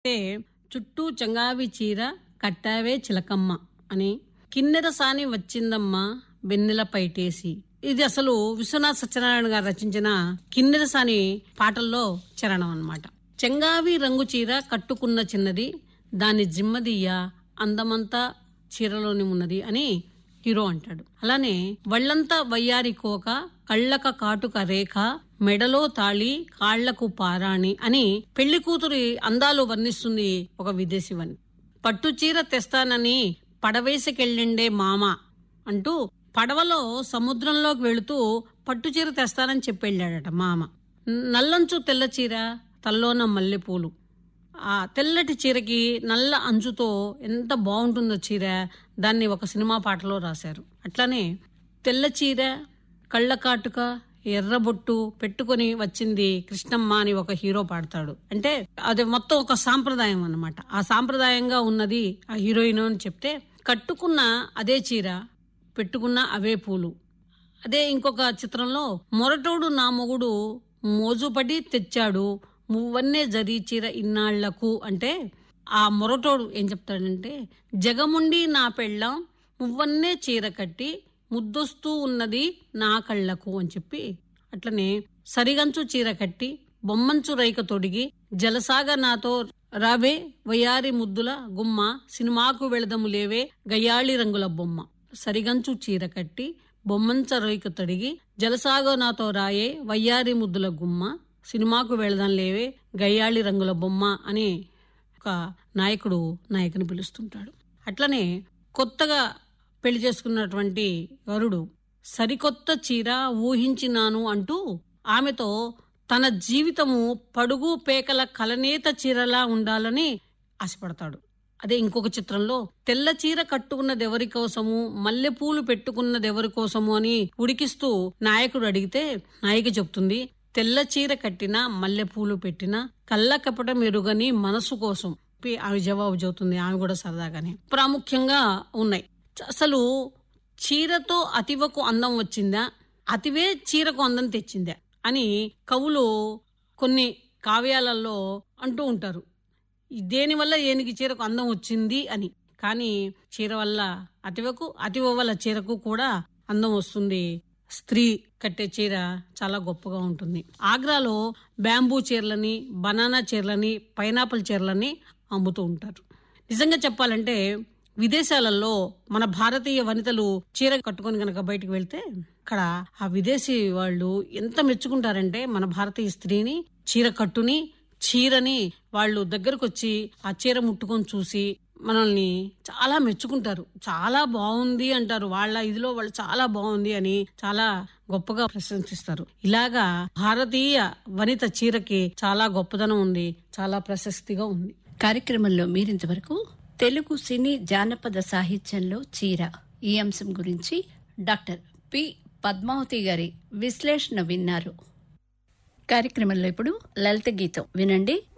అంటే చుట్టూ చంగావి చీర కట్టావే చిలకమ్మ అని కిన్నెర సాని వచ్చిందమ్మా వెన్నెల పైటేసి ఇది అసలు విశ్వనాథ్ సత్యనారాయణ గారు రచించిన కిన్నెర సాని పాటల్లో చరణం అన్నమాట చెంగావి రంగు చీర కట్టుకున్న చిన్నది దాని జిమ్మదియ్య అందమంతా చీరలోని ఉన్నది అని హీరో అంటాడు అలానే వళ్ళంతా వయ్యారి కోక కళ్ళక కాటుక రేఖ మెడలో తాళి కాళ్లకు పారాణి అని పెళ్లి కూతురి అందాలు వర్ణిస్తుంది ఒక విదేశీవని పట్టు చీర తెస్తానని పడవేసికెళ్ళిండే మామ అంటూ పడవలో సముద్రంలోకి వెళుతూ పట్టు చీర తెస్తానని చెప్పి వెళ్ళాడట మామ నల్లంచు తెల్ల చీర తల్లోన మల్లెపూలు ఆ తెల్లటి చీరకి నల్ల అంచుతో ఎంత బాగుంటుందో చీర దాన్ని ఒక సినిమా పాటలో రాశారు అట్లానే తెల్ల చీర కళ్ళ కాటుక ఎర్రబొట్టు పెట్టుకొని వచ్చింది కృష్ణమ్మ అని ఒక హీరో పాడతాడు అంటే అది మొత్తం ఒక సాంప్రదాయం అన్నమాట ఆ సాంప్రదాయంగా ఉన్నది ఆ హీరోయిన్ అని చెప్తే కట్టుకున్న అదే చీర పెట్టుకున్న అవే పూలు అదే ఇంకొక చిత్రంలో మొరటోడు నా మొగుడు మోజుపడి తెచ్చాడు మువ్వన్నే జరీ చీర ఇన్నాళ్లకు అంటే ఆ మొరటోడు ఏం చెప్తాడంటే జగముండి నా పెళ్ళం మువ్వన్నే చీర కట్టి ముద్దొస్తూ ఉన్నది నా కళ్ళకు అని చెప్పి అట్లనే సరిగంచు చీర కట్టి బొమ్మంచు రైక తొడిగి జలసాగ నాతో రావే వయారి ముద్దుల గుమ్మ సినిమాకు వెళదము లేవే గయ్యాళి రంగుల బొమ్మ సరిగంచు చీర కట్టి బొమ్మంచ రైక తొడిగి జలసాగ నాతో రాయే వయ్యారి ముద్దుల గుమ్మ సినిమాకు వెళదాం లేవే గయ్యాళి రంగుల బొమ్మ అని ఒక నాయకుడు నాయకుని పిలుస్తుంటాడు అట్లనే కొత్తగా పెళ్లి చేసుకున్నటువంటి వరుడు సరికొత్త చీర ఊహించినాను అంటూ ఆమెతో తన జీవితము పడుగు పేకల కలనేత చీరలా ఉండాలని ఆశపడతాడు అదే ఇంకొక చిత్రంలో తెల్ల చీర కట్టుకున్నది ఎవరి కోసము మల్లెపూలు పెట్టుకున్నది ఎవరి కోసము అని ఉడికిస్తూ నాయకుడు అడిగితే నాయిక చెప్తుంది తెల్ల చీర కట్టిన మల్లెపూలు పెట్టిన కళ్ళ కపట మెరుగని మనసు కోసం పి- ఆమె జవాబు చెబుతుంది ఆమె కూడా సరదాగానే ప్రాముఖ్యంగా ఉన్నాయి అసలు చీరతో అతివకు అందం వచ్చిందా అతివే చీరకు అందం తెచ్చిందా అని కవులు కొన్ని కావ్యాలలో అంటూ ఉంటారు దేనివల్ల ఏనికి చీరకు అందం వచ్చింది అని కానీ చీర వల్ల అతివకు అతివ వల్ల చీరకు కూడా అందం వస్తుంది స్త్రీ కట్టే చీర చాలా గొప్పగా ఉంటుంది ఆగ్రాలో బ్యాంబూ చీరలని బనానా చీరలని పైనాపిల్ చీరలని అమ్ముతూ ఉంటారు నిజంగా చెప్పాలంటే విదేశాలలో మన భారతీయ వనితలు చీర కట్టుకొని గనక బయటికి వెళ్తే అక్కడ ఆ విదేశీ వాళ్ళు ఎంత మెచ్చుకుంటారంటే మన భారతీయ స్త్రీని చీర కట్టుని చీరని వాళ్ళు దగ్గరకు వచ్చి ఆ చీర ముట్టుకొని చూసి మనల్ని చాలా మెచ్చుకుంటారు చాలా బాగుంది అంటారు వాళ్ళ ఇదిలో వాళ్ళు చాలా బాగుంది అని చాలా గొప్పగా ప్రశంసిస్తారు ఇలాగా భారతీయ వనిత చీరకి చాలా గొప్పదనం ఉంది చాలా ప్రశస్తిగా ఉంది కార్యక్రమంలో మీరింతవరకు తెలుగు సినీ జానపద సాహిత్యంలో చీర ఈ అంశం గురించి డాక్టర్ పి పద్మావతి గారి విశ్లేషణ విన్నారు కార్యక్రమంలో ఇప్పుడు లలిత గీతం వినండి